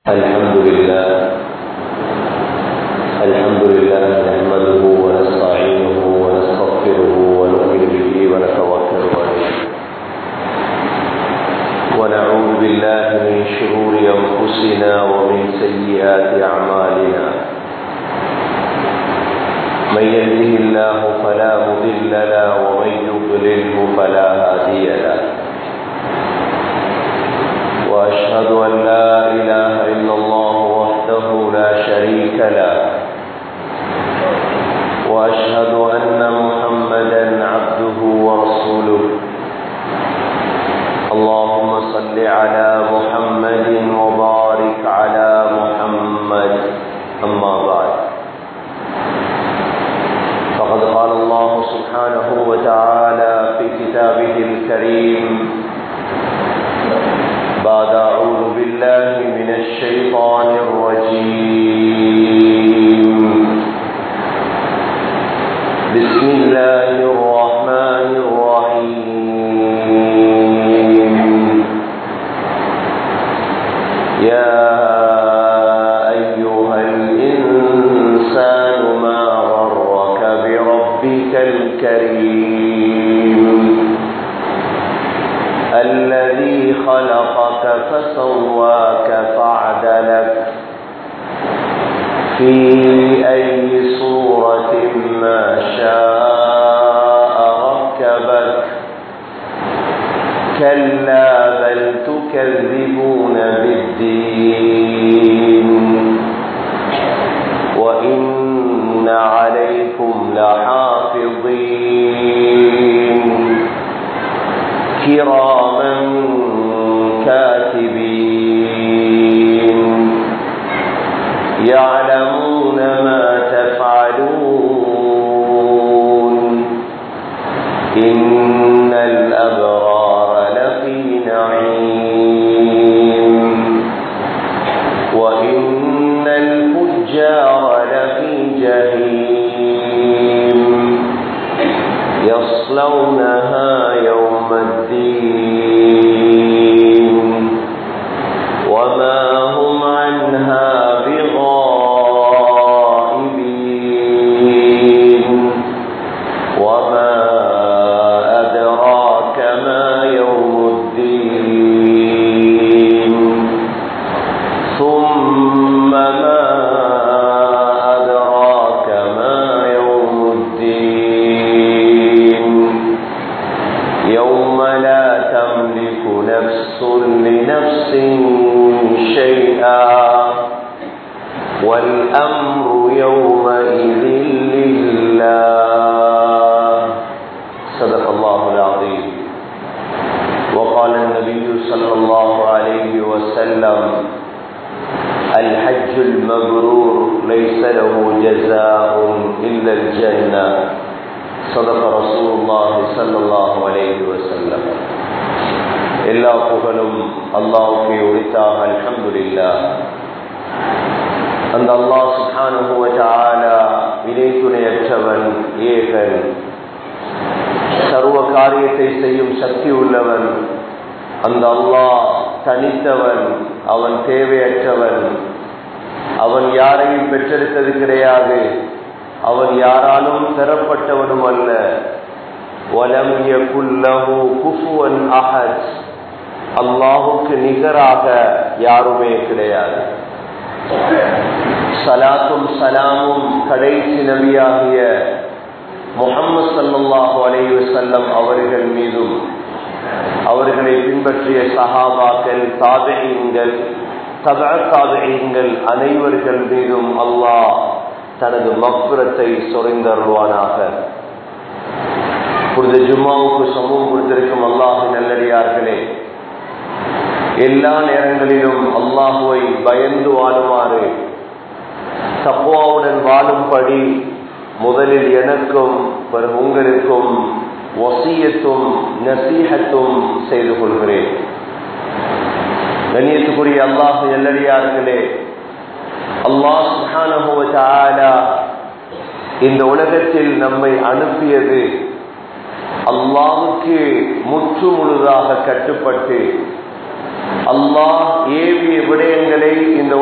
الحمد لله الحمد لله نحمده ونستعينه ونستغفره ونؤمن به ونتوكل عليه ونعوذ بالله من شرور انفسنا ومن سيئات اعمالنا من يهده الله فلا مضل له ومن يضلله فلا هادي له واشهد ان لا اله الا الله وحده لا شريك له واشهد ان محمدا عبده ورسوله اللهم صل على محمد وبارك على محمد اما بعد فقد قال الله سبحانه وتعالى في كتابه الكريم بعد أعوذ بالله من الشيطان الرجيم بسم الله الرحمن الرحيم يا أيها الإنسان ما غرك بربك الكريم الذي خلقك فسواك فعدلك في أي صورة ما شاء ركبك كلا بل تكذبون بالدين وإن عليكم لحافظين كراما كاتبين يعلمون ما تفعلون إن الأبرار لفي نعيم وإن الفجار لفي جحيم يصلونها يوم الدين وما هم عنها بغائبين وما أدراك ما يوم الدين ثم ما أدراك ما يوم الدين يوم لا تملك نفس لنفس شيئا والأمر يومئذ لله صدق الله العظيم وقال النبي صلى الله عليه وسلم الحج المبرور ليس له جزاء إلا الجنة صدق رسول الله صلى الله عليه وسلم எல்லா புகழும் அல்லாவுக்கு உரித்தாக அல்ஹம்துலில்லா அந்த அல்லாஹ் சுப்ஹானஹு வ தஆலா இணை துணையற்றவன் ஏகன் சர்வ காரியத்தை செய்யும் சக்தி உள்ளவன் அந்த அல்லாஹ் தனித்தவன் அவன் தேவையற்றவன் அவன் யாரையும் பெற்றெடுத்தது கிடையாது அவன் யாராலும் பெறப்பட்டவனும் அல்ல வலம் யகுல்லஹு குஃபுவன் அஹத் அல்லாஹுக்கு நிகராக யாருமே கிடையாது சலாத்தும் சலாமும் கடைசி நபியாகிய முகம்மது சல்லாஹூ அலைஹி வஸல்லம் அவர்கள் மீதும் அவர்களை பின்பற்றிய சஹாபாக்கள் தாபெயங்கள் தபா தாபெயங்கள் அனைவர்கள் மீதும் அல்லாஹ் தனது மக்குரத்தை சொரிந்தருள்வானாக புனித ஜும்மாவுக்கு சமூகம் கொடுத்திருக்கும் அல்லாஹு நல்லடியார்களே எல்லா நேரங்களிலும் அல்லாஹுவை பயந்து வாழுமாறு தப்புவாவுடன் வாழும்படி முதலில் எனக்கும் பிறகு உங்களுக்கும் வசியத்தும் நசீகத்தும் செய்து கொள்கிறேன் கண்ணியத்துக்குரிய அல்லாஹு நல்லடியார்களே அல்லாஹ் சுஹானஹுவ இந்த உலகத்தில் நம்மை அனுப்பியது அல்லாவுக்கு முற்று முழுதாக கட்டுப்பட்டு அல்லாஹ் ஏவிய விடயங்களை இந்த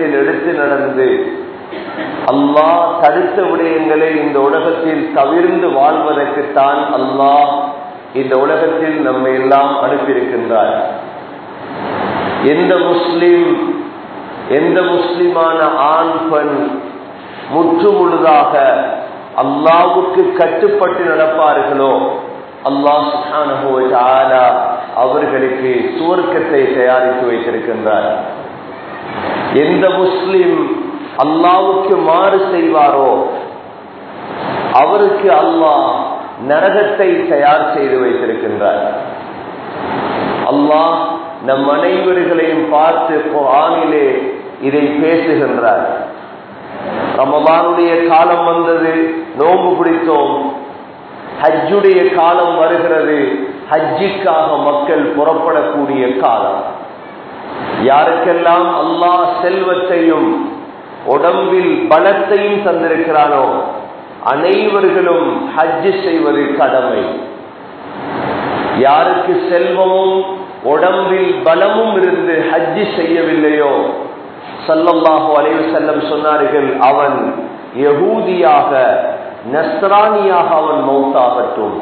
மார்க்கத்தில் எடுத்து நடந்து அல்லாஹ் தடுத்த விடயங்களை இந்த உலகத்தில் தவிர்ந்து வாழ்வதற்குத்தான் அல்லாஹ் இந்த உலகத்தில் நம்மை எல்லாம் அனுப்பியிருக்கின்றார் எந்த முஸ்லிம் எந்த முஸ்லிமான ஆண் பெண் முற்று முழுதாக அல்லாவுக்கு கட்டுப்பட்டு நடப்பார்களோ அல்லாஹ் சுஹானஹுவாலா அவர்களுக்கு சுவர்க்கத்தை தயாரித்து வைத்திருக்கின்றார் எந்த முஸ்லிம் அல்லாவுக்கு மாறு செய்வாரோ அவருக்கு அல்லாஹ் நரகத்தை தயார் செய்து வைத்திருக்கின்றார் அல்லாஹ் நம் அனைவர்களையும் பார்த்து ஆணிலே இதை பேசுகின்றார் ரமபானுடைய காலம் வந்தது நோம்பு பிடித்தோம் ஹஜ்ஜுடைய காலம் வருகிறது ஹஜ்ஜிக்காக மக்கள் புறப்படக்கூடிய காலம் யாருக்கெல்லாம் அல்லாஹ் செல்வத்தையும் உடம்பில் பலத்தையும் தந்திருக்கிறானோ அனைவர்களும் ஹஜ்ஜு செய்வது கடமை யாருக்கு செல்வமும் உடம்பில் பலமும் இருந்து ஹஜ்ஜி செய்யவில்லையோ சல்லல்லாஹு அலைவு செல்லம் சொன்னார்கள் அவன் யகூதியாக நஸ்ரானியாக அவன் மௌத்தாகட்டும்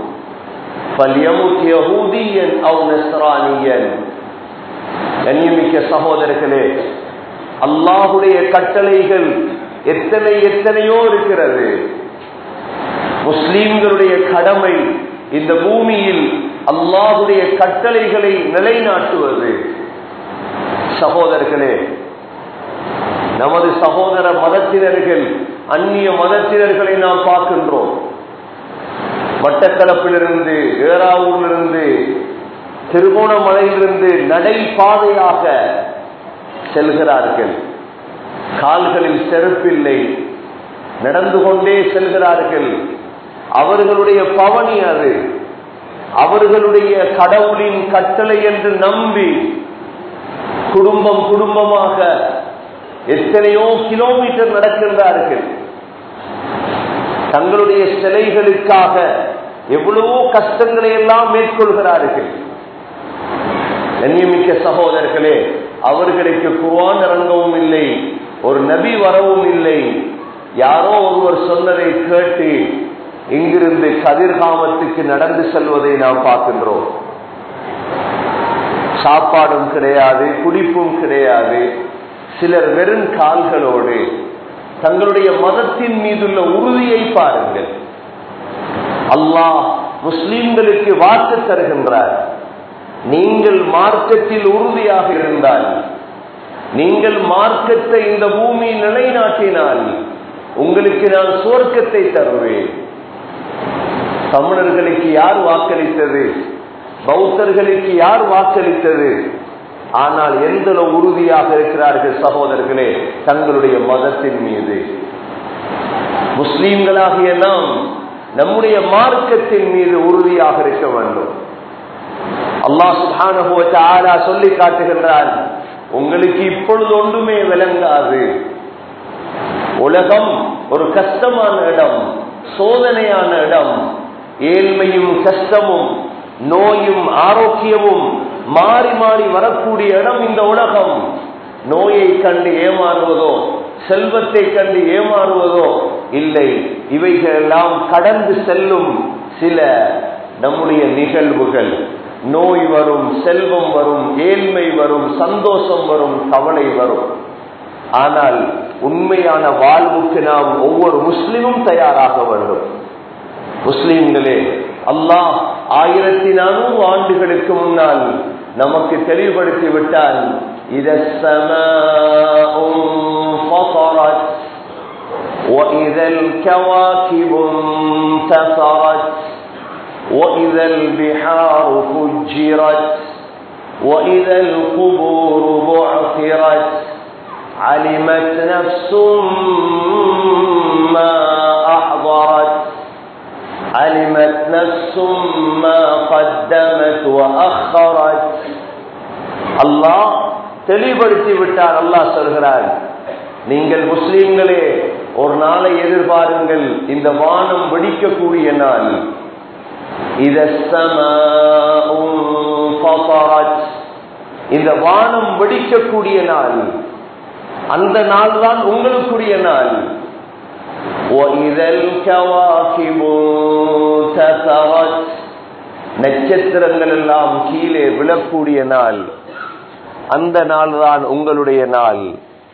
யகூதியன் அவ் நஸ்ரானியன் கண்ணியமிக்க சகோதரர்களே அல்லாஹுடைய கட்டளைகள் எத்தனை எத்தனையோ இருக்கிறது முஸ்லீம்களுடைய கடமை இந்த பூமியில் அல்லாஹுடைய கட்டளைகளை நிலைநாட்டுவது சகோதரர்களே நமது சகோதர மதத்தினர்கள் அந்நிய மதத்தினர்களை நாம் பார்க்கின்றோம் மட்டக்களப்பிலிருந்து ஏறாவூரிலிருந்து திருகோணமலையிலிருந்து நடைபாதையாக செல்கிறார்கள் கால்களில் செருப்பில்லை நடந்து கொண்டே செல்கிறார்கள் அவர்களுடைய பவனி அது அவர்களுடைய கடவுளின் கட்டளை என்று நம்பி குடும்பம் குடும்பமாக எத்தனையோ கிலோமீட்டர் நடக்கின்றார்கள் தங்களுடைய சிலைகளுக்காக எவ்வளவோ கஷ்டங்களை எல்லாம் மேற்கொள்கிறார்கள் கண்ணியமிக்க சகோதரர்களே அவர்களுக்கு குர்வான் இறங்கவும் இல்லை ஒரு நபி வரவும் இல்லை யாரோ ஒருவர் சொன்னதை கேட்டு இங்கிருந்து கதிர்காமத்துக்கு நடந்து செல்வதை நாம் பார்க்கின்றோம் சாப்பாடும் கிடையாது குடிப்பும் கிடையாது சிலர் வெறும் கால்களோடு தங்களுடைய மதத்தின் மீதுள்ள உறுதியை பாருங்கள் அல்லாஹ் முஸ்லிம்களுக்கு வாக்கு தருகின்றார் நீங்கள் மார்க்கத்தில் உறுதியாக இருந்தால் நீங்கள் மார்க்கத்தை இந்த பூமி நிலைநாட்டினால் உங்களுக்கு நான் சுவர்க்கத்தை தருவேன் தமிழர்களுக்கு யார் வாக்களித்தது பௌத்தர்களுக்கு யார் வாக்களித்தது ஆனால் எந்த உறுதியாக இருக்கிறார்கள் சகோதரர்களே தங்களுடைய மதத்தின் மீது முஸ்லீம்களாகிய நாம் நம்முடைய மார்க்கத்தின் மீது உறுதியாக இருக்க வேண்டும் அல்லாஹ் சுபானுபவத்தை சொல்லி காட்டுகின்றான் உங்களுக்கு இப்பொழுது ஒன்றுமே விளங்காது உலகம் ஒரு கஷ்டமான இடம் சோதனையான இடம் ஏழ்மையும் கஷ்டமும் நோயும் ஆரோக்கியமும் மாறி மாறி வரக்கூடிய இடம் இந்த உலகம் நோயை கண்டு ஏமாறுவதோ செல்வத்தை கண்டு ஏமாறுவதோ இல்லை இவைகளெல்லாம் கடந்து செல்லும் சில நம்முடைய நிகழ்வுகள் நோய் வரும் செல்வம் வரும் ஏழ்மை வரும் சந்தோஷம் வரும் கவலை வரும் ஆனால் உண்மையான வாழ்வுக்கு நாம் ஒவ்வொரு முஸ்லிமும் தயாராக வேண்டும் முஸ்லிம்களே அல்லாஹ் ஆயிரத்தி நானூறு ஆண்டுகளுக்கு முன்னால் நமக்கு தெளிவுபடுத்தி விட்டால் وإذا الكواكب انتثرت وإذا البحار فجرت وإذا القبور بعثرت علمت نفس ما أحضرت علمت نفس ما قدمت وأخرت الله தெளிவுபடுத்தி விட்டார் அல்லாஹ் சொல்கிறார் நீங்கள் முஸ்லிம்களே ஒரு நாளை எதிர்பாருங்கள் இந்த வானம் வெடிக்கக்கூடிய நாள் இந்த வானம் வெடிக்கக்கூடிய நாள் அந்த நாள் தான் உங்களுக்குரிய நாள் நட்சத்திரங்கள் எல்லாம் கீழே விழக்கூடிய நாள் அந்த நாள் தான் உங்களுடைய நாள்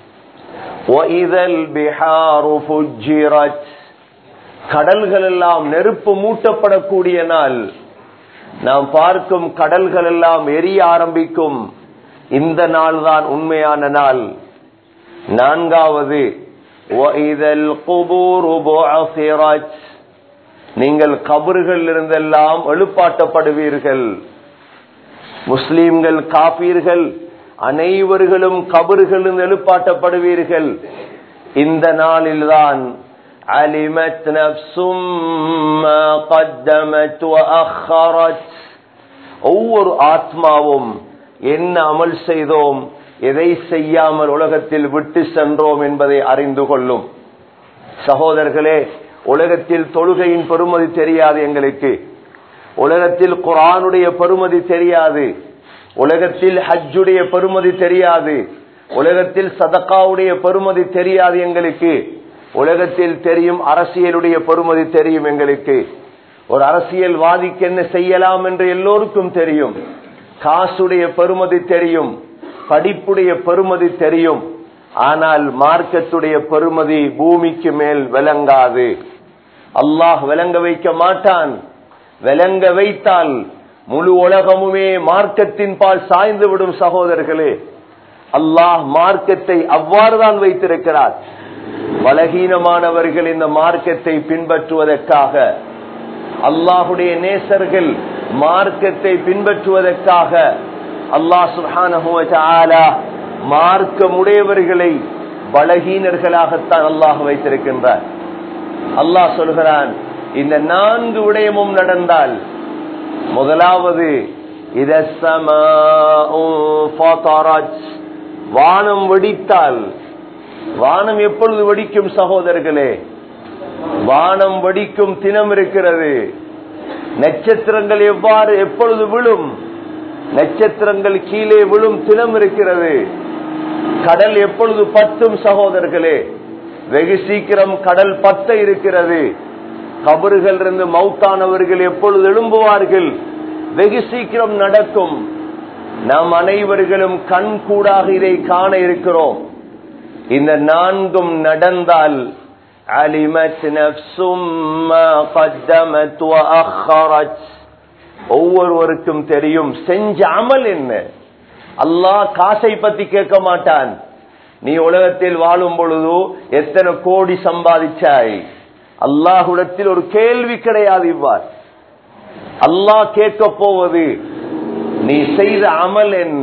கடல்கள் எல்லாம் நெருப்பு மூட்டப்படக்கூடிய நாள் நாம் பார்க்கும் கடல்கள் எல்லாம் எரிய ஆரம்பிக்கும் இந்த நாள் தான் உண்மையான நாள் நான்காவது நீங்கள் கபறுகள் இருந்தெல்லாம் எழுப்பாட்டப்படுவீர்கள் முஸ்லீம்கள் காப்பீர்கள் அனைவர்களும் கபறுகளில் எழுப்பாட்டப்படுவீர்கள் இந்த நாளில்தான் علمت نفس ما قدمت وأخرت ஒவ்வொரு ஆத்மாவும் என்ன அமல் செய்தோம் எதை செய்யாமல் உலகத்தில் விட்டு சென்றோம் என்பதை அறிந்து கொள்ளும் சகோதரர்களே உலகத்தில் தொழுகையின் பெருமதி தெரியாது எங்களுக்கு உலகத்தில் குரானுடைய பெருமதி தெரியாது உலகத்தில் ஹஜ்ஜுடைய பெருமதி தெரியாது உலகத்தில் சதக்காவுடைய பெருமதி தெரியாது எங்களுக்கு உலகத்தில் தெரியும் அரசியலுடைய பெருமதி தெரியும் எங்களுக்கு ஒரு அரசியல்வாதிக்கு என்ன செய்யலாம் என்று எல்லோருக்கும் தெரியும் காசுடைய பெருமதி தெரியும் படிப்புடைய பெருமதி தெரியும் ஆனால் மார்க்கத்துடைய பெருமதி பூமிக்கு மேல் விளங்காது அல்லாஹ் விளங்க வைக்க மாட்டான் விளங்க வைத்தால் முழு உலகமுமே மார்க்கத்தின் பால் சாய்ந்து விடும் சகோதரர்களே அல்லாஹ் மார்க்கத்தை அவ்வாறுதான் வைத்திருக்கிறார் பலகீனமானவர்கள் இந்த மார்க்கத்தை பின்பற்றுவதற்காக அல்லாஹுடைய நேசர்கள் மார்க்கத்தை பின்பற்றுவதற்காக அல்லாஹ் சுஹான மார்க்கமுடையவர்களை பலகீனர்களாகத்தான் அல்லாஹ் வைத்திருக்கின்றார் அல்லாஹ் சொல்கிறான் இந்த நான்கு விடயமும் நடந்தால் முதலாவது வானம் வெடித்தால் வானம் எப்பொழுது வெடிக்கும் சகோதரர்களே வானம் வெடிக்கும் தினம் இருக்கிறது நட்சத்திரங்கள் எவ்வாறு எப்பொழுது விழும் நட்சத்திரங்கள் கீழே விழும் தினம் இருக்கிறது கடல் எப்பொழுது பத்தும் சகோதரர்களே வெகு சீக்கிரம் கடல் பத்த இருக்கிறது கபறுகள் இருந்து மௌத்தானவர்கள் எப்பொழுது எழும்புவார்கள் வெகு சீக்கிரம் நடக்கும் நாம் அனைவர்களும் கண் கூடாக இதை காண இருக்கிறோம் இந்த நான்கும் நடந்தால் அலிமத் ஒவ்வொருவருக்கும் தெரியும் செஞ்ச அமல் என்ன அல்லாஹ் காசை பத்தி கேட்க மாட்டான் நீ உலகத்தில் வாழும் பொழுது எத்தனை கோடி சம்பாதிச்சாய் அல்லாஹுடத்தில் ஒரு கேள்வி கிடையாது இவ்வாறு அல்லாஹ் கேட்க போவது நீ செய்த அமல் என்ன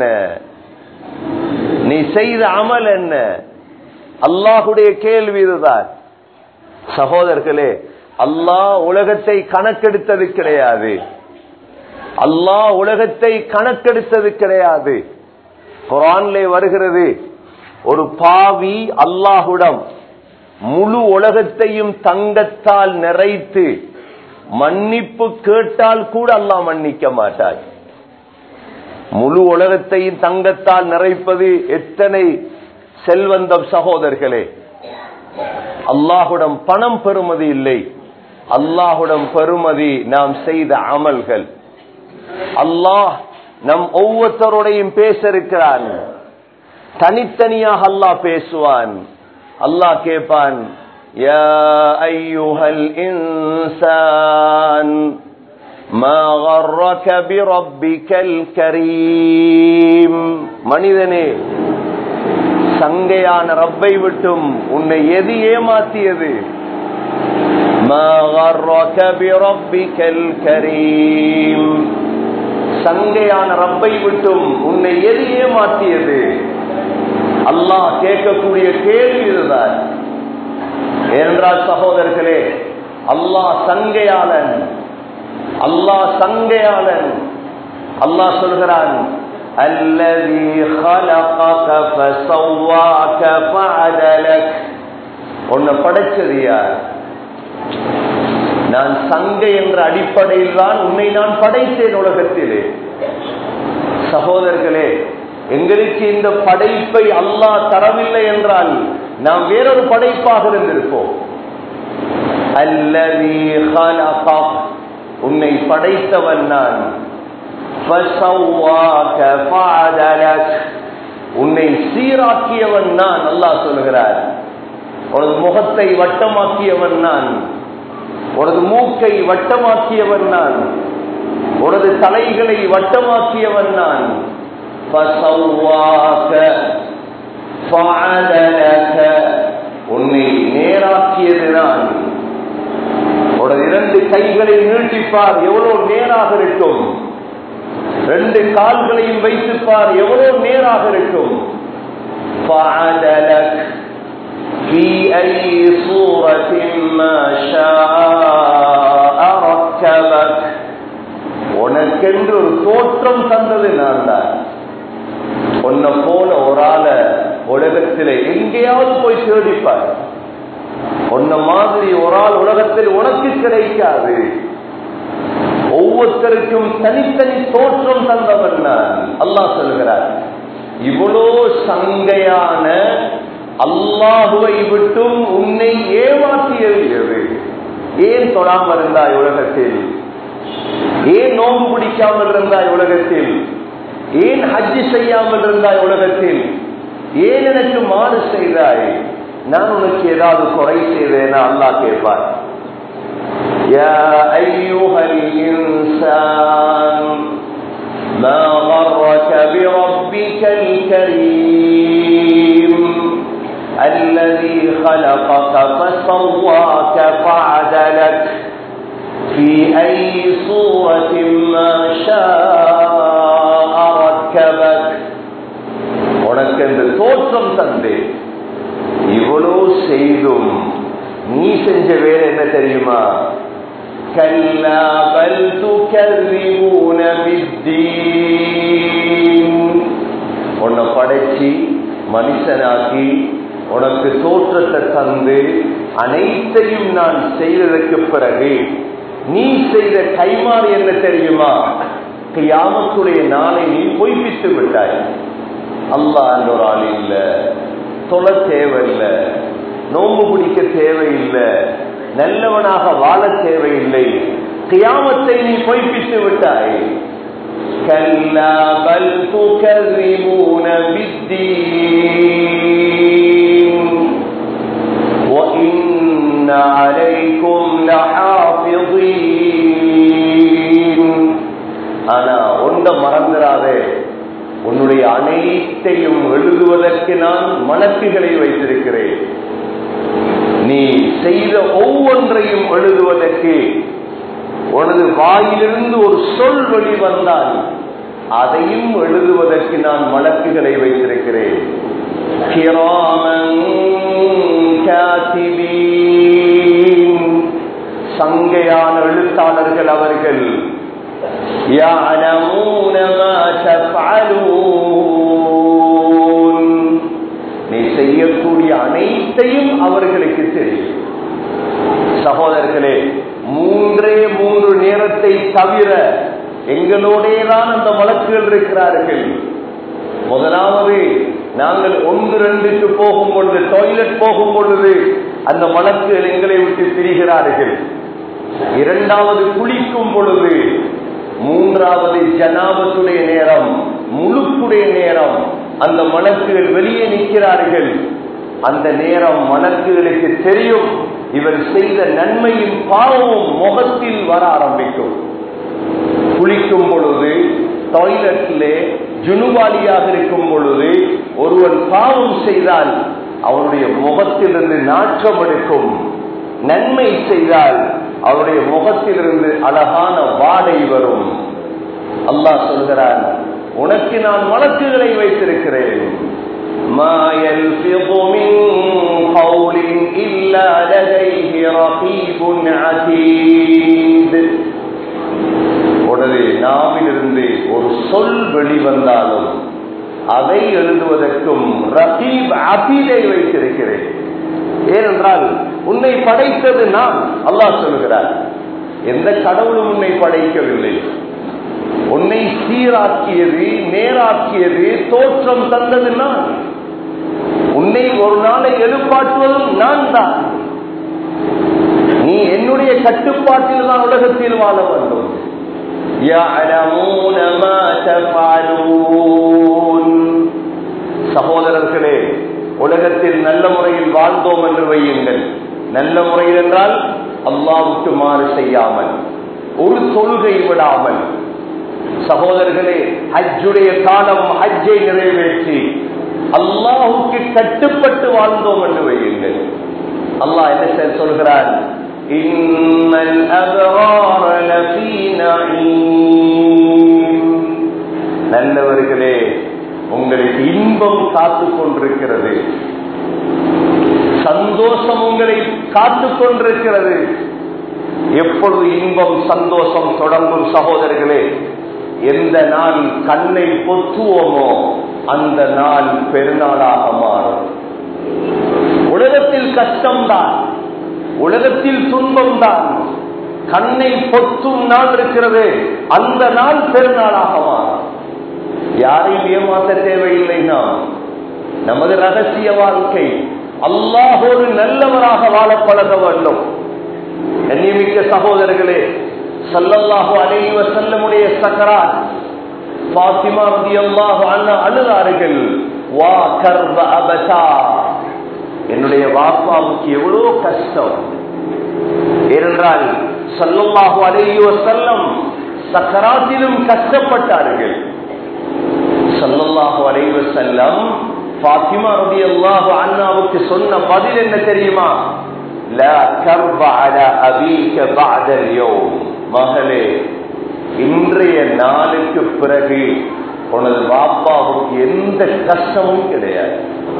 நீ செய்த அமல் என்ன அல்லாஹுடைய கேள்வி இதுதான் சகோதரர்களே அல்லாஹ் உலகத்தை கணக்கெடுத்தது கிடையாது அல்லாஹ் உலகத்தை கணக்கெடுத்தது கிடையாது குரான்லே வருகிறது ஒரு பாவி அல்லாஹுடம் முழு உலகத்தையும் தங்கத்தால் நிறைத்து மன்னிப்பு கேட்டால் கூட அல்லாஹ் மன்னிக்க மாட்டார் முழு உலகத்தையும் தங்கத்தால் நிறைப்பது எத்தனை செல்வந்தம் சகோதரர்களே அல்லாஹுடம் பணம் பெறுமதி இல்லை அல்லாஹுடம் பெறுமதி நாம் செய்த அமல்கள் அல்லாஹ் நம் ஒவ்வொருத்தருடையும் பேச இருக்கிறான் தனித்தனியாக அல்லாஹ் பேசுவான் அல்லாஹ் கேட்பான் يا أيها الإنسان ما غرك بربك الكريم மனிதனே சங்கையான ரப்பை விட்டும் உன்னை எது ஏமாத்தியது ما غرك بربك الكريم சங்கையான ரப்பை விட்டும் உன்னை எது ஏமாத்தியது அல்லாஹ் கேட்கக்கூடிய கேள்வி இதுதான் ஏனென்றால் சகோதரர்களே அல்லாஹ் சங்கையாளன் அல்லாஹ் சங்கையாளன் அல்லாஹ் சொல்கிறான் الذي خلقك فسواك فعدلك உன்னை படைச்சது யார் நான் சங்கை என்ற அடிப்படையில் தான் உன்னை நான் படைத்தேன் உலகத்திலே சகோதரர்களே எங்களுக்கு இந்த படைப்பை அல்லாஹ் தரவில்லை என்றால் நாம் வேறொரு படைப்பாக இருந்திருப்போம் அல்லதி خلقك உன்னை படைத்தவன் நான் فسواك فعدلك உன்னை சீராக்கியவன் நான் அல்லாஹ் சொல்கிறார் உனது முகத்தை வட்டமாக்கியவன் நான் உனது மூக்கை வட்டமாக்கியவன் நான் உனது தலைகளை வட்டமாக்கியவன் நான் فسواك فعدلك உன்னை நேராக்கியது நான் உனது இரண்டு கைகளை நீட்டிப்பார் எவ்வளவு நேராக இருக்கும் ரெண்டு கால்களையும் வைத்துப்பார் எவ்வளவு நேராக இருக்கும் فعدلك في أي صورة ما شاء ركبك உனக்கென்று ஒரு தோற்றம் தந்தது நான் தான் உன்னை போல ஒரு ஆள உலகத்தில் எங்கேயாவது போய் தேடிப்பார் உன்ன மாதிரி ஒரு ஆள் உலகத்தில் உனக்கு கிடைக்காது ஒவ்வொருத்தருக்கும் தனித்தனி தோற்றம் தந்தவன் நான் அல்லாஹ் சொல்கிறார் இவ்வளோ சங்கையான அல்லாஹுவை விட்டும் உன்னை ஏமாற்றியது ஏன் தொடாமல் இருந்தாய் உலகத்தில் ஏன் நோம்பு பிடிக்காமல் இருந்தாய் உலகத்தில் ஏன் ஹஜ்ஜி செய்யாமல் இருந்தாய் உலகத்தில் ஏன் எனக்கு மாறு செய்தாய் நான் உனக்கு ஏதாவது குறை செய்தேனா அல்லாஹ் கேட்பார் يا أيها الإنسان ما غرك بربك الكريم الذي خلقك فسواك فعدلك في أي صورة ما شاء ركبك உனக்கு இந்த தோற்றம் தந்தேன் இவ்வளோ செய்தும் நீ செஞ்ச வேலை என்ன தெரியுமா كلا بل تكذبون بالدين உன்னை படைச்சி மனுஷனாக்கி உனக்கு தோற்றத்தை தந்து அனைத்தையும் நான் செய்ததற்கு பிறகு நீ செய்த கைமாறு என்ன தெரியுமா கியாமத்துடைய நாளை நீ பொய்ப்பித்து விட்டாய் அல்லாஹ் என்ற ஒரு ஆள் இல்ல தொலை தேவையில்லை நோம்பு பிடிக்க தேவையில்லை நல்லவனாக வாழ தேவையில்லை கியாமத்தை நீ பொய்ப்பித்து விட்டாய் كلا بل تكذبون بالدين وإن عليكم لحافظين ஆனா ஒன்ற மறந்துடாதே உன்னுடைய அனைத்தையும் எழுதுவதற்கு நான் மலக்குகளை வைத்திருக்கிறேன் நீ செய்த ஒவ்வொன்றையும் எழுதுவதற்கு உனது வாயிலிருந்து ஒரு சொல் வெளிவந்தால் அதையும் எழுதுவதற்கு நான் மலக்குகளை வைத்திருக்கிறேன் கிராமன் காத்திபீன். சங்கையான எழுத்தாளர்கள் அவர்கள் يعلمون ما تفعلون நீ செய்யக்கூடிய அனைத்தையும் அவர்களுக்கு தெரியும் சகோதரர்களே மூன்றே மூன்று நேரத்தை தவிர எங்களோடே தான் அந்த வழக்குகள் இருக்கிறார்கள் முதலாவது நாங்கள் ஒன்று ரெண்டுக்கு போகும் பொழுது டாய்லெட் போகும் பொழுது அந்த வழக்குகள் எங்களை விட்டு பிரிகிறார்கள் இரண்டாவது குளிக்கும் பொழுது மூன்றாவது ஜனாபத்துடைய நேரம் முழுக்குடைய நேரம் அந்த மலக்குகள் வெளியே நிற்கிறார்கள் அந்த நேரம் மலக்குகளுக்கு தெரியும் இவர் செய்த நன்மையும் பாவமும் முகத்தில் வர ஆரம்பிக்கும் குளிக்கும் பொழுது டாய்லெட்டிலே ஜுனுவாலியாக இருக்கும் பொழுது ஒருவன் பாவம் செய்தால் அவனுடைய முகத்திலிருந்து நாற்றம் எடுக்கும் நன்மை செய்தால் அவருடைய முகத்திலிருந்து அழகான வாடை வரும் அல்லாஹ் சொல்கிறான் உனக்கு நான் வழக்குகளை வைத்திருக்கிறேன் ما يلفظ من قول إلا لديه رقيب عتيد உடனே நாவிலிருந்து ஒரு சொல் வெளிவந்தாலும் அதை எழுதுவதற்கும் ரகீப் அபீதை வைத்திருக்கிறேன் ஏனென்றால் உன்னை படைத்தது நான் அல்லாஹ் சொல்கிறார் எந்த கடவுளும் உன்னை படைக்கவில்லை உன்னை சீராக்கியது நேராக்கியது தோற்றம் தந்தது நான் உன்னை ஒரு நாளை எழுப்பாட்டுவதும் நான் தான் நீ என்னுடைய கட்டுப்பாட்டில் தான் உலகத்தில் வாழ வேண்டும் يعلمون ما تفعلون சகோதரர்களே உலகத்தில் நல்ல முறையில் வாழ்ந்தோம் என்று வையுங்கள் நல்ல முறையில் என்றால் அல்லாவுக்கு மாறு செய்யாமல் ஒரு தொழுகை விடாமல் சகோதரர்களே ஹஜ்ஜுடைய காலம் ஹஜ்ஜை நிறைவேற்றி அல்லாஹுக்கு கட்டுப்பட்டு வாழ்ந்தோம் என்று வையுங்கள் அல்லாஹ் என்ன சொல்கிறான் إن الأبرار لفي نعيم நல்லவர்களே உங்களுக்கு இன்பம் காத்து கொண்டிருக்கிறது சந்தோஷம் உங்களை காத்து கொண்டிருக்கிறது எப்பொழுது இன்பம் சந்தோஷம் தொடங்கும் சகோதரர்களே எந்த நாள் கண்ணை பொத்துவோமோ அந்த நாள் பெருநாளாக மாறும் உலகத்தில் கஷ்டம்தான் உலகத்தில் துன்பம் தான் கண்ணை பொத்தும் நாள் இருக்கிறது அந்த நாள் பெருநாளாக மாறும் யாரையும் ஏமாற்ற தேவையில்லை நாம் நமது ரகசிய வாழ்க்கை அல்லாஹோடு நல்லவராக வாழ பழக வேண்டும் கண்ணியமிக்க சகோதரர்களே சல்லல்லாஹு அலைவ செல்லமுடைய சக்கராத் பாத்திமா ரதி அல்லாஹு அழுதார்கள் வா கர்வ அபசா என்னுடைய வாப்பாவுக்கு எவ்வளவு கஷ்டம் ஏனென்றால் சல்லல்லாஹு அலைவ செல்லம் சக்கராத்திலும் கஷ்டப்பட்டார்கள் சல்லல்லாஹு அலைவ செல்லம் பாத்திமா ரதி அல்லாஹு அண்ணாவுக்கு சொன்ன பதில் என்ன தெரியுமா لا كرب على أبيك بعد اليوم மகளே இன்றைய நாளுக்கு பிறகு உனது பாப்பாவுக்கு எந்த கஷ்டமும் கிடையாது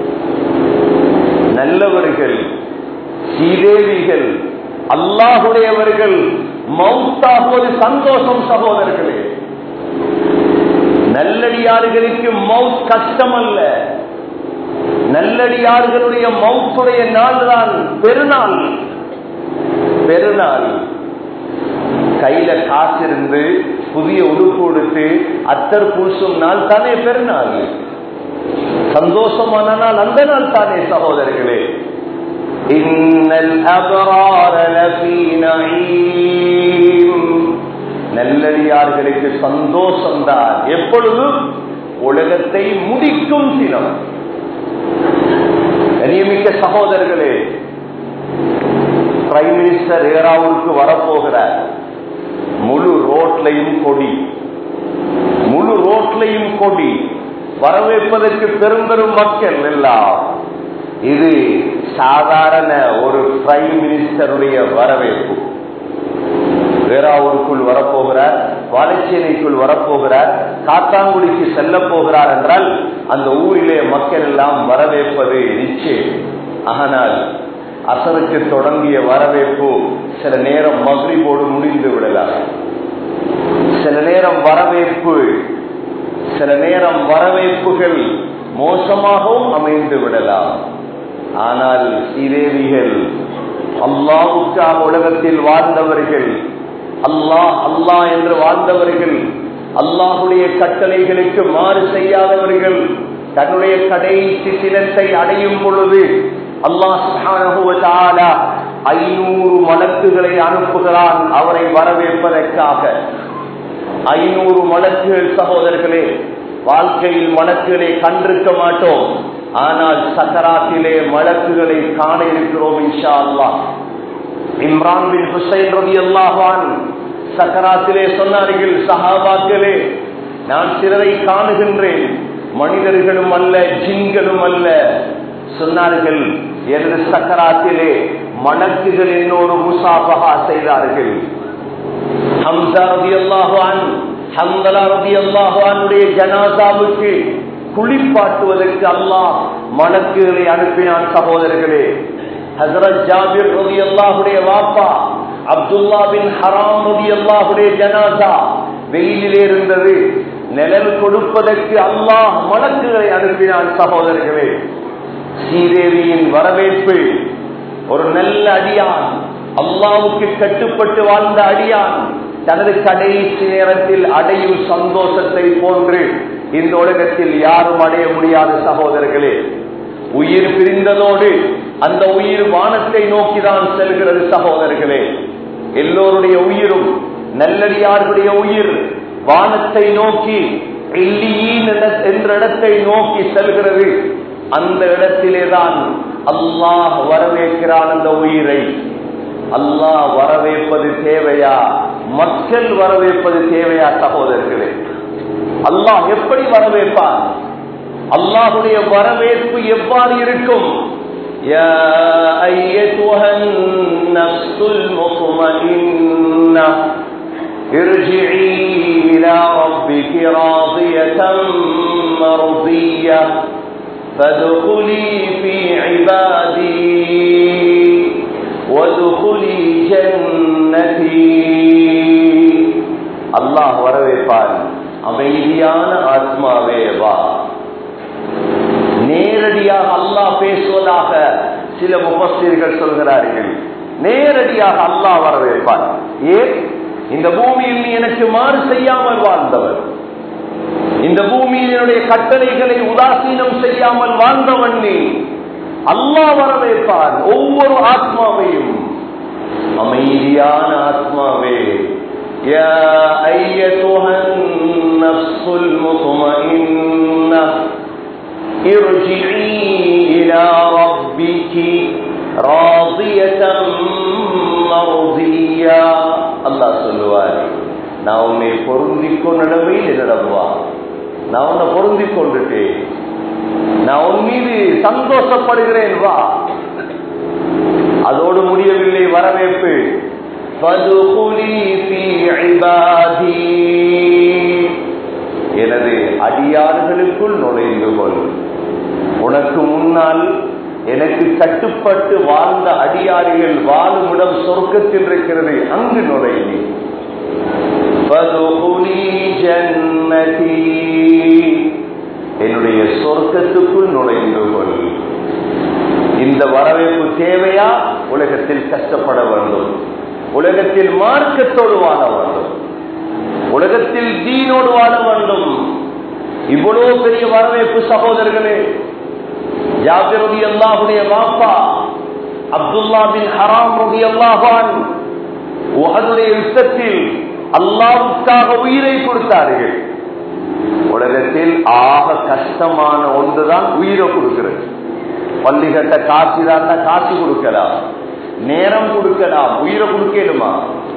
நல்லவர்கள் சீதேவிகள் அல்லாஹுடையவர்கள் மவுத்தாகுவது சந்தோஷம் சகோதரர்களே நல்லடியார்களுக்கு மவுத் கஷ்டம் அல்ல நல்லடியார்களுடைய மவுத்துடைய நாள் தான் பெருநாள் பெருநாள் கையில காசு இருந்து புதிய உடுப்பு கொடுத்து அத்தர் பூசும் நாள் தானே பெருநாள் சந்தோஷமான நாள் அந்த நாள் தானே சகோதரர்களே இன்னல் அபரார லஃபீ நஈம் நல்லடியார்களுக்கு சந்தோஷம்தான் எப்பொழுதும் உலகத்தை முடிக்கும் தினம் கனியமிக்க சகோதரர்களே பிரைம் மினிஸ்டர் ஏராவுக்கு வரப்போகிறார் முழு ரோட்லையும் கொடி முழு ரோட்லையும் கொடி வரவேற்பதற்கு பெரும் பெரும் மக்கள் எல்லாம் இது சாதாரண ஒரு பிரைம் மினிஸ்டருடைய வரவேற்பு வேறாவூருக்குள் வரப்போகிறார் வாழைச்சேனைக்குள் வரப்போகிறார் காத்தாங்குடிக்கு செல்ல போகிறார் என்றால் அந்த ஊரிலே மக்கள் எல்லாம் வரவேற்பது நிச்சயம் ஆனால் அசருக்கு தொடங்கிய வரவேற்பு சில நேரம் மகிழ்வோடு முடிந்து விடலாம் சில நேரம் வரவேற்பு சில நேரம் வரவேற்புகள் மோசமாகவும் அமைந்து விடலாம் ஆனால் சீதேவிகள் அல்லாவுக்காக உலகத்தில் வாழ்ந்தவர்கள் அல்லாஹ் அல்லாஹ் என்று வாழ்ந்தவர்கள் அல்லாஹுடைய கட்டளைகளுக்கு மாறு செய்யாதவர்கள் தன்னுடைய கடைசி சினத்தை அடையும் பொழுது அல்லாஹ் ஐநூறு மலக்குகளை அனுப்புகிறான் அவரை வரவேற்பதற்காக ஐநூறு மலக்குகள் சகோதரர்களே வாழ்க்கையில் மலக்குகளை கண்டிருக்க மாட்டோம் ஆனால் சக்கராத்திலே மலக்குகளை காண இருக்கிறோம் இன்ஷா அல்லாஹ் இம்ரான் பின் ஹுசைன் ரவி அல்லாஹான் சக்கராத்திலே சொன்னார்கள் சஹாபாக்களே நான் சிலரை காணுகின்றேன் மனிதர்களும் அல்ல ஜின்களும் அல்ல சொன்னார்கள் எனது சக்கராத்திலே மணக்குகள் என்னோடு முசாபகா செய்தார்கள் ஹம்சா ரவி அல்லாஹான் ஹம்தலா ரவி அல்லாஹானுடைய ஜனாசாவுக்கு குளிப்பாட்டுவதற்கு அல்லாஹ் மணக்குகளை அனுப்பினான் சகோதரர்களே ஹசரத் ஜாபிர் ரவி அல்லாஹுடைய வாப்பா அப்துல்லா பின் ஹராம் ரவி அல்லாஹுடைய ஜனாசா வெயிலிலே இருந்தது நிழல் கொடுப்பதற்கு அல்லாஹ் மலக்குகளை அனுப்பினான் சகோதரர்களே ஸ்ரீதேவியின் வரவேற்பு ஒரு நல்ல அடியான் அல்லாவுக்கு கட்டுப்பட்டு வாழ்ந்த அடியான் தனது கடைசி நேரத்தில் அடையும் சந்தோஷத்தை போன்று இந்த உலகத்தில் யாரும் அடைய முடியாத சகோதரர்களே உயிர் பிரிந்ததோடு அந்த உயிர் வானத்தை நோக்கிதான் செல்கிறது சகோதரர்களே எல்லோருடைய உயிரும் நல்லடியார்களுடைய உயிர் வானத்தை நோக்கி இல்லியீன் என்ற இடத்தை நோக்கி செல்கிறது அந்த இடத்திலேதான் அல்லாஹ் வரவேற்கிறான் அந்த உயிரை அல்லாஹ் வரவேற்பது தேவையா மக்கள் வரவேற்பது தேவையா சகோதரர்களே அல்லாஹ் எப்படி வரவேற்பான் அல்லாஹுடைய வரவேற்பு எவ்வாறு இருக்கும் يا أيتها النفس المطمئنة ارجعي إلى ربك راضية مرضية فادخلي في عبادي وادخلي جنتي الله வரவேற்பான் அமைதியான ஆத்மாவே வா நேரடியாக அல்லாஹ் பேசுவதாக சில முபஸ்தீர்கள் சொல்கிறார்கள் நேரடியாக அல்லாஹ் வரவேற்பான் ஏன் இந்த பூமியில் நீ எனக்கு மாறு செய்யாமல் வாழ்ந்தவர் இந்த பூமியில் என்னுடைய கட்டளைகளை உதாசீனம் செய்யாமல் வாழ்ந்தவன் நீ அல்லாஹ் வரவேற்பான் ஒவ்வொரு ஆத்மாவையும் அமைதியான ஆத்மாவே يا أيتها النفس المطمئنة ارجعي إلى ربك راضية مرضية الله சொல்லுவார் நான் உன்னை பொருந்திக் கொண்டிடவே நிலவா நான் உன்னை பொருந்திக் கொண்டுட்டேன் நான் உன் மீது சந்தோஷப்படுகிறேன் வா அதோடு முடியவில்லை வரவேற்பு எனது அடியார்களுக்குள் நுழைந்து கொள் உனக்கு முன்னால் எனக்கு கட்டுப்பட்டு வாழ்ந்த அடியாரிகள் வாழும் இடம் சொர்க்கத்தில் இருக்கிறது அங்கு நுழைவி என்னுடைய சொர்க்கத்துக்குள் நுழைந்து கொள் இந்த வரவேற்பு தேவையா உலகத்தில் கஷ்டப்பட வேண்டும் உலகத்தில் மார்க்கத்தோடு வாழ வேண்டும் உலகத்தில் தீனோடு வாழ வேண்டும் இவ்வளவு பெரிய வரவேற்பு சகோதரர்களே ஜாபிரதி அல்லாஹுடைய பாப்பா அப்துல்லா பின் ஹராம் ரவி அல்லாஹான் உகனுடைய யுத்தத்தில் அல்லாவுக்காக உயிரை கொடுத்தார்கள் உலகத்தில் ஆக கஷ்டமான ஒன்றுதான் உயிரை கொடுக்கிறது பள்ளிகட்ட காட்சி தான் காட்சி கொடுக்கலாம் நேரம் கொடுக்கலாம் உயிரை கொடுக்கலுமா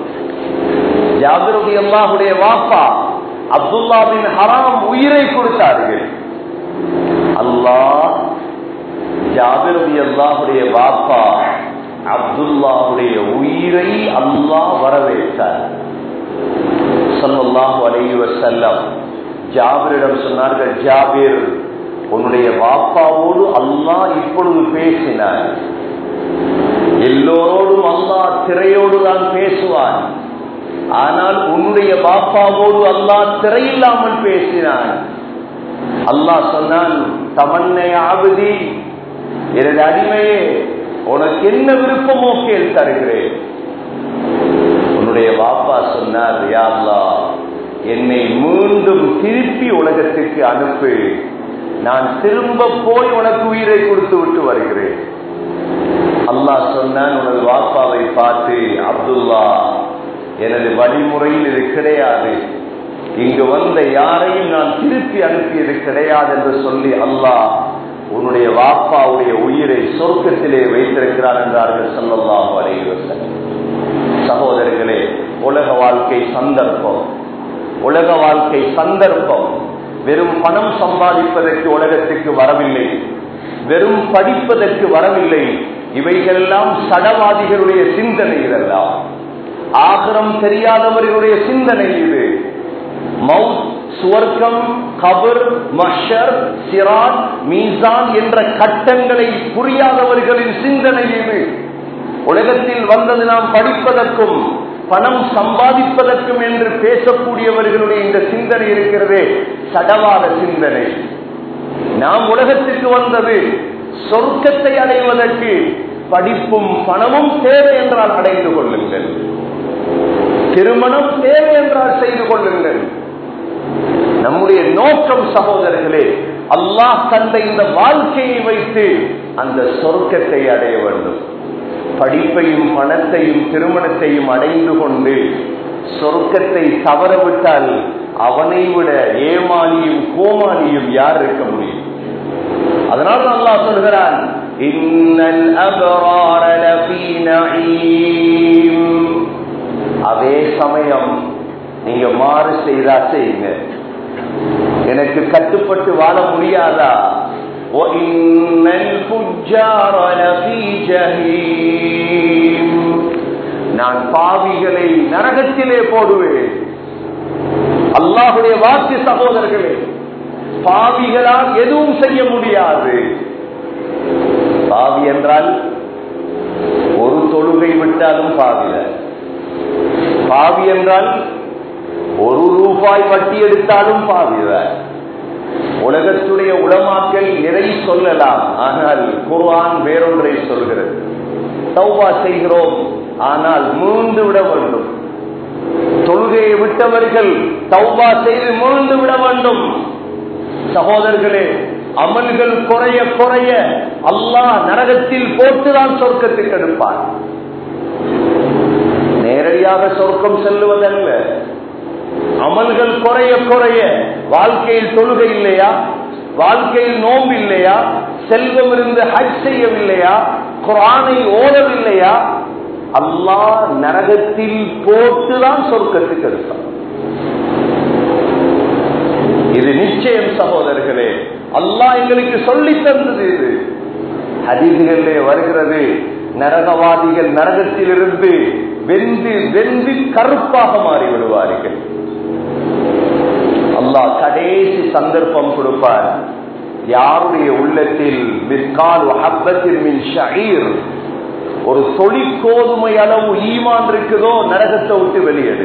ஜாபிரதி அல்லாஹுடைய வாப்பா அப்துல்லா பின் ஹராம் உயிரை கொடுத்தார்கள் அல்லாஹ் ஜாபிரதி அல்லாஹுடைய வாப்பா அப்துல்லாஹுடைய உயிரை அல்லாஹ் வரவேற்றார் சல்லாஹு அலைஹி வசல்லம் ஜாபிரிடம் சொன்னார்கள் ஜாபிர் உன்னுடைய வாப்பாவோடு அல்லாஹ் இப்பொழுது பேசினார் எல்லோரோடும் அல்லாஹ் திரையோடு தான் பேசுவான் ஆனால் உன்னுடைய பாப்பாவோடு அல்லாஹ் திரையில்லாமல் பேசினான் அல்லாஹ் சொன்னான் தமன்னை ஆபதி எனது அடிமையே உனக்கு என்ன விருப்பமோ கேள் தருகிறேன் உன்னுடைய பாப்பா சொன்னார் யாழ்லா என்னை மீண்டும் திருப்பி உலகத்துக்கு அனுப்பு நான் திரும்ப போய் உனக்கு உயிரை கொடுத்து விட்டு வருகிறேன் அல்லாஹ் சொன்னான் உனது வாப்பாவை பார்த்து அப்துல்லா எனது வழிமுறையில் இது கிடையாது இங்கு வந்த யாரையும் நான் திருப்பி அனுப்பியது கிடையாது என்று சொல்லி அல்லாஹ் உன்னுடைய வாப்பாவுடைய உயிரை சொர்க்கத்திலே வைத்திருக்கிறார் என்றார்கள் சொல்லல்லாஹு அலைவசன் சகோதரர்களே உலக வாழ்க்கை சந்தர்ப்பம் உலக வாழ்க்கை சந்தர்ப்பம் வெறும் பணம் சம்பாதிப்பதற்கு உலகத்துக்கு வரவில்லை வெறும் படிப்பதற்கு வரவில்லை இவைகளெல்லாம் சடவாதிகளுடைய சிந்தனை இதெல்லாம் ஆகரம் தெரியாதவர்களுடைய சிந்தனை இது மவுத் சுவர்க்கம் கபர் மஷர் சிரான் மீசான் என்ற கட்டங்களை புரியாதவர்களின் சிந்தனை இது உலகத்தில் வந்தது நாம் படிப்பதற்கும் பணம் சம்பாதிப்பதற்கும் என்று பேசக்கூடியவர்களுடைய இந்த சிந்தனை இருக்கிறதே சடவாத சிந்தனை நாம் உலகத்திற்கு வந்தது சொர்க்கத்தை அடைவதற்கு படிப்பும் பணமும் தேவை என்றால் அடைந்து கொள்ளுங்கள் திருமணம் தேவை என்றால் செய்து கொள்ளுங்கள் நம்முடைய நோக்கம் சகோதரர்களே அல்லாஹ் தந்த இந்த வாழ்க்கையை வைத்து அந்த சொர்க்கத்தை அடைய வேண்டும் படிப்பையும் பணத்தையும் திருமணத்தையும் அடைந்து கொண்டு சொர்க்கத்தை தவறவிட்டால் அவனை விட ஏமாளியும் கோமாளியும் யார் இருக்க முடியும் அதனால் அல்லாஹ் சொல்கிறான் இன்னல் அபரார லஃபீ நஈம் அதே சமயம் நீங்க மாறு செய்தா செய்யுங்க எனக்கு கட்டுப்பட்டு வாழ முடியாதா وَإِنَّ الْفُجَّارَ لَفِي جَحِيمٍ நான் பாவிகளை நரகத்திலே போடுவேன் அல்லாஹுடைய வாக்கு சகோதரர்களே பாவிகளால் எதுவும் செய்ய முடியாது பாவி என்றால் ஒரு தொழுகை விட்டாலும் பாவில பாவி என்றால் ஒரு ரூபாய் வட்டி எடுத்தாலும் பாவில உலகத்துடைய உளமாக்கல் நிறை சொல்லலாம் ஆனால் குர்ஆன் வேறொன்றை சொல்கிறது தௌபா செய்கிறோம் ஆனால் மீண்டு விட வேண்டும் தொழுகையை விட்டவர்கள் தௌபா செய்து மீண்டு விட வேண்டும் சகோதரர்களே அமல்கள் குறைய குறைய அல்லாஹ் நரகத்தில் போட்டுதான் சொர்க்கத்துக்கு எடுப்பார் நேரடியாக சொர்க்கம் செல்லுவதல்ல அமல்கள் குறைய குறைய வாழ்க்கையில் தொழுகை இல்லையா வாழ்க்கையில் நோம்பு இல்லையா செல்வம் இருந்து ஹஜ் செய்யவில்லையா குரானை ஓடவில்லையா அல்லாஹ் நரகத்தில் போட்டுதான் சொர்க்கத்துக்கு எடுப்பார் இது நிச்சயம் சகோதரர்களே அல்லாஹ் எங்களுக்கு சொல்லி தந்தது இது ஹதீதுகளிலே வருகிறது நரகவாதிகள் நரகத்திலிருந்து வெந்து வெந்து கருப்பாக மாறி விடுவார்கள் அல்லாஹ் கடைசி சந்தர்ப்பம் கொடுப்பார் யாருடைய உள்ளத்தில் மிஸ்கால் ஹப்பத்தில் மின் ஷஹீர் ஒரு தொழி கோதுமை அளவு ஈமான் இருக்குதோ நரகத்தை விட்டு வெளியெடு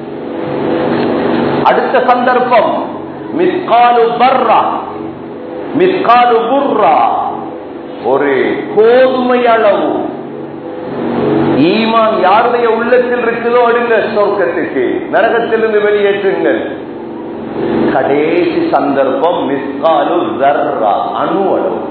அடுத்த சந்தர்ப்பம் மிஸ்காலு பர்ரா மிஸ்காலு புர்ரா ஒரு கோதுமை அளவு ஈமான் யாருடைய உள்ளத்தில் இருக்குதோ அடுங்க சொர்க்கத்துக்கு நரகத்திலிருந்து வெளியேற்றுங்கள் கடைசி சந்தர்ப்பம் மிஸ்காலு தர்ரா அணு அளவு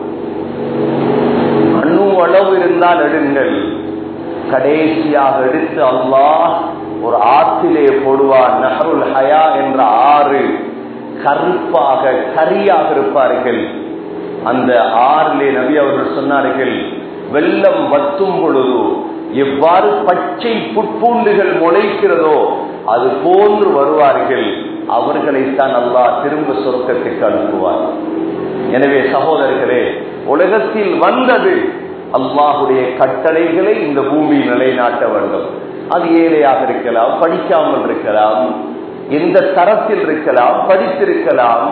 அணு அளவு இருந்தால் எடுங்கள் கடைசியாக எடுத்து அல்லாஹ் ஒரு ஆற்றிலே போடுவார் நஹருல் ஹயா என்ற ஆறு கருப்பாக கரியாக இருப்பார்கள் அந்த ஆறிலே நபி அவர்கள் சொன்னார்கள் வெள்ளம் வத்தும் பொழுது எவ்வாறு பச்சை புட்பூண்டுகள் முளைக்கிறதோ அது போன்று வருவார்கள் அவர்களைத்தான் அல்லாஹ் திரும்ப சொர்க்கத்துக்கு அனுப்புவார் எனவே சகோதரர்களே உலகத்தில் வந்தது அல்லாஹுடைய கட்டளைகளை இந்த பூமி நிலைநாட்ட வேண்டும் அது ஏழையாக இருக்கலாம் படிக்காமல் இருக்கலாம் எந்த தரத்தில் இருக்கலாம் படித்திருக்கலாம்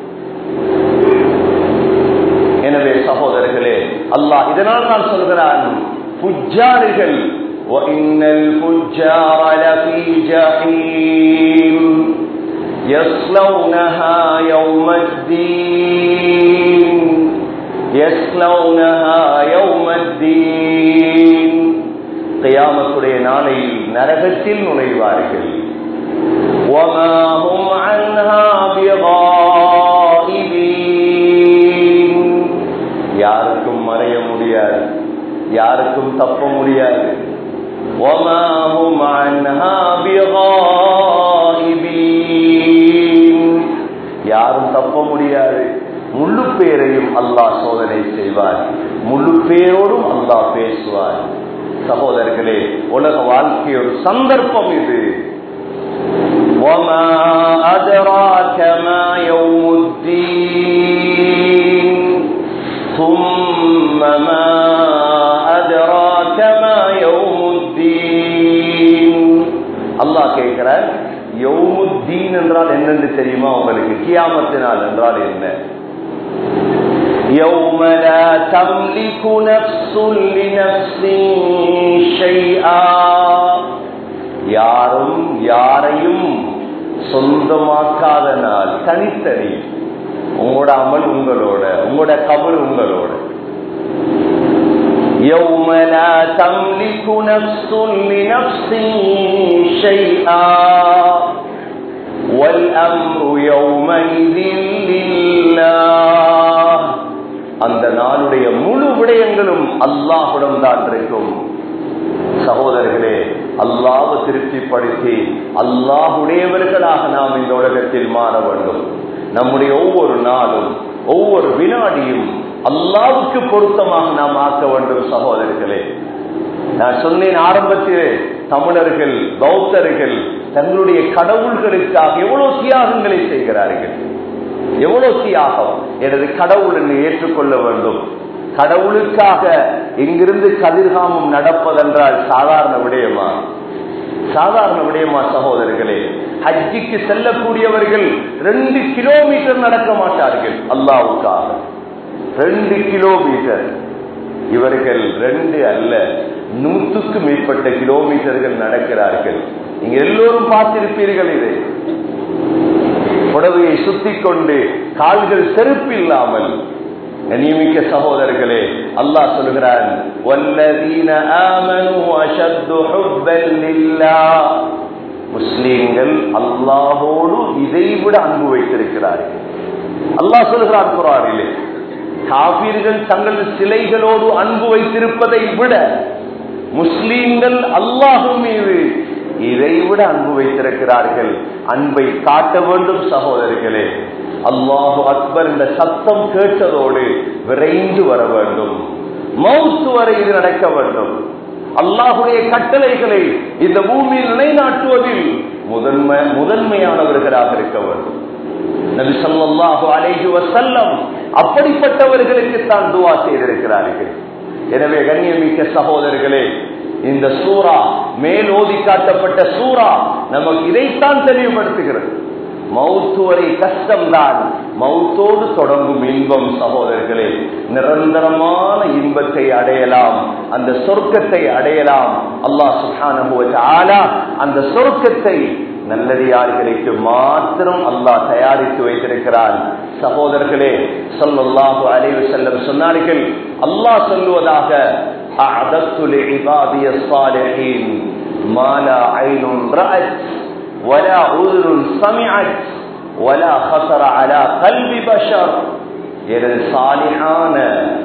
எனவே சகோதரர்களே அல்லாஹ் இதனால் நான் சொல்கிறான் புஜாரிகள் وَإِنَّ الْفُجَّارَ لَفِي جَحِيمٍ يَصْلَوْنَهَا يَوْمَ الدِّينِ يَصْلَوْنَهَا يَوْمَ الدِّينِ கியாமத்துடைய நாளையில் நரகத்தில் நுழைவார்கள் وَمَا هُمْ عَنْهَا بِغَائِبِينَ யாருக்கும் மறைய முடியாது யாருக்கும் தப்ப முடியாது وَمَا هُمْ عَنْهَا بِغَائِبِينَ யாரும் தப்ப முடியாது முழு பேரையும் அல்லாஹ் சோதனை செய்வார் முழு பேரோடும் அல்லாஹ் பேசுவார் சகோதரர்களே உலக வாழ்க்கை ஒரு சந்தர்ப்பம் இது وما أدراك ما يوم الدين ثم ما أدراك ما يوم الدين அல்லாஹ் கேட்கிறார் யௌமுத்தீன் என்றால் என்னன்னு தெரியுமா உங்களுக்கு கியாமத்தினால் என்றால் என்ன يوم لا تملك نفس لنفس شيئا யாரும் யாரையும் சொந்தமாக்காத நாள் தனித்தனி உங்களோட அமல் உங்களோட உங்களோட கபல் உங்களோட يوم لا تملك نفس لنفس شيئا والأمر يومئذ لله அந்த நாளுடைய முழு விடயங்களும் அல்லாஹுடன் தான் இருக்கும் சகோதரர்களே அல்லாஹ் திருப்திப்படுத்தி அல்லாஹுடையவர்களாக நாம் இந்த உலகத்தில் மாற வேண்டும் நம்முடைய ஒவ்வொரு நாளும் ஒவ்வொரு வினாடியும் அல்லாவுக்கு பொருத்தமாக நாம் ஆக்க வேண்டும் சகோதரர்களே நான் சொன்னேன் ஆரம்பத்திலே தமிழர்கள் பௌத்தர்கள் தங்களுடைய கடவுள்களுக்காக எவ்வளவு தியாகங்களை செய்கிறார்கள் எவ்வளவு தியாகம் எனது கடவுள் என்னை ஏற்றுக்கொள்ள வேண்டும் கடவுளுக்காக இங்கிருந்து கதிர்காமம் நடப்பதென்றால் சாதாரண விடயமா சாதாரண விடயமா சகோதரர்களே ஹஜ்ஜிக்கு செல்லக்கூடியவர்கள் ரெண்டு கிலோமீட்டர் நடக்க மாட்டார்கள் அல்லாவுக்காக ரெண்டு கிலோமீட்டர் இவர்கள் ரெண்டு அல்ல நூற்றுக்கு மேற்பட்ட கிலோமீட்டர்கள் நடக்கிறார்கள் நீங்க எல்லோரும் பார்த்திருப்பீர்கள் இதை புடவையை சுத்தி கொண்டு கால்கள் செருப்பு இல்லாமல் நியமிக்க சகோதரர்களே அல்லாஹ் சொல்கிறான் முஸ்லீம்கள் அல்லாஹோடு இதை விட அன்பு வைத்திருக்கிறார்கள் அல்லாஹ் சொல்கிறான் குரானிலே காபீர்கள் தங்கள் சிலைகளோடு அன்பு வைத்திருப்பதை விட முஸ்லீம்கள் அல்லாஹு மீது இதை விட அன்பு வைத்திருக்கிறார்கள் அன்பை காட்ட வேண்டும் சகோதரிகளே அல்லாஹு அக்பர் இந்த சத்தம் கேட்டதோடு விரைந்து வர வேண்டும் மவுத்து வரை இது நடக்க வேண்டும் அல்லாஹுடைய கட்டளைகளை இந்த பூமியில் நிலைநாட்டுவதில் முதன்மை முதன்மையானவர்களாக இருக்க வேண்டும் நபி சொல்லாஹு அலைஹி வசல்லம் அப்படிப்பட்டவர்களுக்கு தான் துவா செய்திருக்கிறார்கள் எனவே கண்ணியமிக்க சகோதரர்களே இந்த சூறா மேலோதி காட்டப்பட்ட சூறா நமக்கு இதைத்தான் தெளிவுபடுத்துகிறது மவுத்து வரை கஷ்டம்தான் மவுத்தோடு தொடங்கும் இன்பம் சகோதரர்களே நிரந்தரமான இன்பத்தை அடையலாம் அந்த சொர்க்கத்தை அடையலாம் அல்லாஹ் சுஹான அந்த சொர்க்கத்தை நல்லடியார்களுக்கு மாத்திரம் அல்லாஹ் தயாரித்து வைத்திருக்கிறான் சகோதரர்களே சொல்லல்லாஹு அலைவு செல்லம் சொன்னார்கள் அல்லாஹ் சொல்லுவதாக أعددت لعبادي الصالحين ما لا عين رأت ولا أذن سمعت ولا خطر على قلب بشر எனது சாலிஹான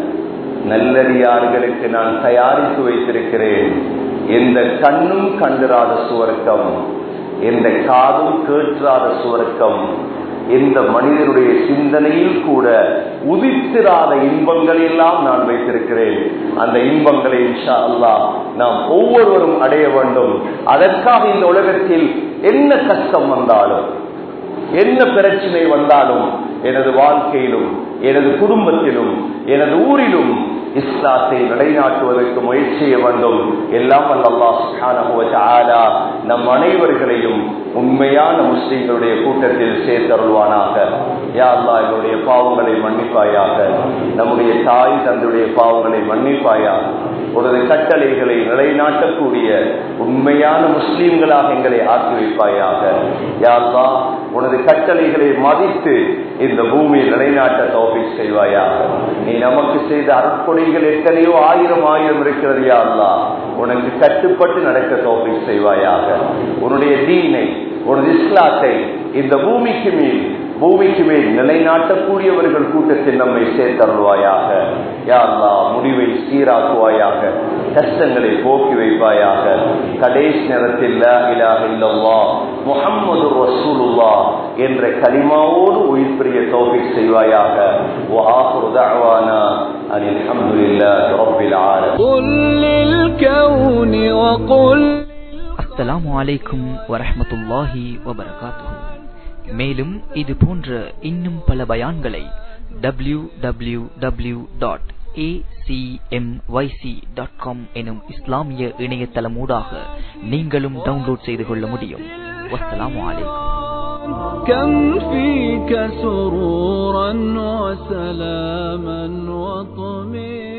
நல்லடியார்களுக்கு நான் தயாரித்து வைத்திருக்கிறேன் எந்த கண்ணும் கண்டிராத சுவர்க்கம் எந்த காதும் கேட்காத சுவர்க்கம் எந்த மனிதனுடைய சிந்தனையில் கூட உதித்திராத இன்பங்கள் எல்லாம் நான் வைத்திருக்கிறேன் அந்த இன்பங்களை இன்ஷா அல்லா நாம் ஒவ்வொருவரும் அடைய வேண்டும் அதற்காக இந்த உலகத்தில் என்ன கஷ்டம் வந்தாலும் என்ன பிரச்சனை வந்தாலும் எனது வாழ்க்கையிலும் எனது குடும்பத்திலும் எனது ஊரிலும் இஸ்லாத்தை நிலைநாட்டுவதற்கு முயற்சி செய்ய வேண்டும் எல்லாம் அல்லா நம் அனைவர்களையும் உண்மையான முஸ்லிம்களுடைய கூட்டத்தில் சேர்த்தருள்வானாக யா அல்லா எங்களுடைய பாவங்களை மன்னிப்பாயாக நம்முடைய தாய் தந்தையுடைய பாவங்களை மன்னிப்பாயாக உனது கட்டளைகளை நிலைநாட்டக்கூடிய உண்மையான முஸ்லீம்களாக எங்களை ஆக்கி வைப்பாயாக யா அல்லா உனது கட்டளைகளை மதித்து இந்த பூமியில் நிலைநாட்ட தோப்பை செய்வாயாக நீ நமக்கு செய்த அற்பொழிகள் எத்தனையோ ஆயிரம் ஆயிரம் இருக்கிறது யா அல்லா உனக்கு கட்டுப்பட்டு நடக்க தோப்பை செய்வாயாக உன்னுடைய தீனை உனது இஸ்லாத்தை இந்த பூமிக்கு மேல் பூமிக்கு மேல் நிலைநாட்டக்கூடியவர்கள் கூட்டத்தில் நம்மை சேர்த்தருள்வாயாக யாழ்லா முடிவை சீராக்குவாயாக கஷ்டங்களை போக்கி வைப்பாயாக கடைசி நேரத்தில் இலாக இல்லல்லா முகம்மது ரசூலுல்லா என்ற கலிமாவோடு உயிர் பிரிய தோகை செய்வாயாக وآخر دعوانا أن الحمد لله رب العالمين قل للكون وقل அஸ்ஸலாமு அலைக்கும் வரஹ்மத்துல்லாஹி வபரகாத்துஹு மேலும் இது போன்ற இன்னும் பல பயான்களை W W W dot dot com எனும் இஸ்லாமிய இணையதளமூடாக நீங்களும் டவுன்லோட் செய்து கொள்ள முடியும் வஸ்ஸலாமு அலைக்கும் كم فيك سرورا وسلاما وطمئنا